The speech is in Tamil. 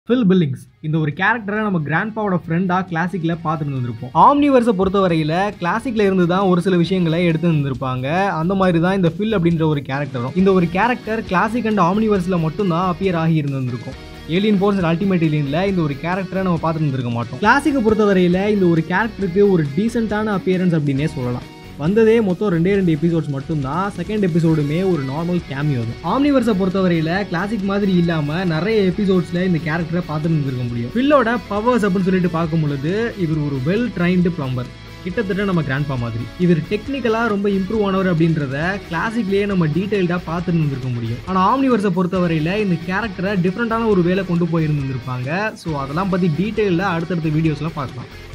ஃபில் பில்லிங்ஸ் இந்த ஒரு கேரக்டரை நம்ம கிராண்ட்பாவோட ஃப்ரெண்டாக கிளாசிக்கில் பார்த்துட்டு இருந்திருப்போம் ஆம்னிவர்ஸை பொறுத்தவரையில் கிளாசிக்கில் இருந்து தான் ஒரு சில விஷயங்களை எடுத்து இருந்திருப்பாங்க அந்த மாதிரி தான் இந்த ஃபில் அப்படின்ற ஒரு கேரக்டரும் இந்த ஒரு கேரக்டர் கிளாசிக் அண்ட் ஆம்னிவர்ஸில் மட்டும்தான் அப்பியர் ஆகி இருந்திருக்கும் ஏலியன் ஃபோர்ஸ் அண்ட் அல்டிமேட் ஏலியனில் இந்த ஒரு கேரக்டரை நம்ம பார்த்துட்டு இருந்திருக்க மாட்டோம் கிளாசிக்கை பொறுத்தவரையில் இந்த ஒரு கேரக்டருக்கு ஒரு டீசெண்டான அப்பியரன்ஸ் அப்படின்னே சொல்லலாம் வந்ததே மொத்தம் ரெண்டே ரெண்டு எபிசோட்ஸ் மட்டும்தான் செகண்ட் எபிசோடுமே ஒரு நார்மல் கேமியோ தான் ஆம்னிவர்ஸை பொறுத்தவரையில் கிளாசிக் மாதிரி இல்லாமல் நிறைய எபிசோட்ஸில் இந்த கேரக்டரை பார்த்துட்டு இருந்திருக்க முடியும் ஃபில்லோட பவர்ஸ் அப்படின்னு சொல்லிட்டு பார்க்கும் பொழுது இவர் ஒரு வெல் ட்ரைன்டு பிளம்பர் கிட்டத்தட்ட நம்ம கிராண்ட்பா மாதிரி இவர் டெக்னிக்கலாக ரொம்ப இம்ப்ரூவ் ஆனவர் அப்படின்றத கிளாசிக்லேயே நம்ம டீட்டெயில்டாக பார்த்துட்டு இருந்திருக்க முடியும் ஆனால் ஆம்னிவர்ஸை பொறுத்தவரையில் இந்த கேரக்டரை டிஃப்ரெண்ட்டான ஒரு வேலை கொண்டு போயிருந்துருப்பாங்க ஸோ அதெல்லாம் பற்றி டீட்டெயிலில் அடுத்தடுத்த வீடியோஸ்லாம் பார்க்கலாம்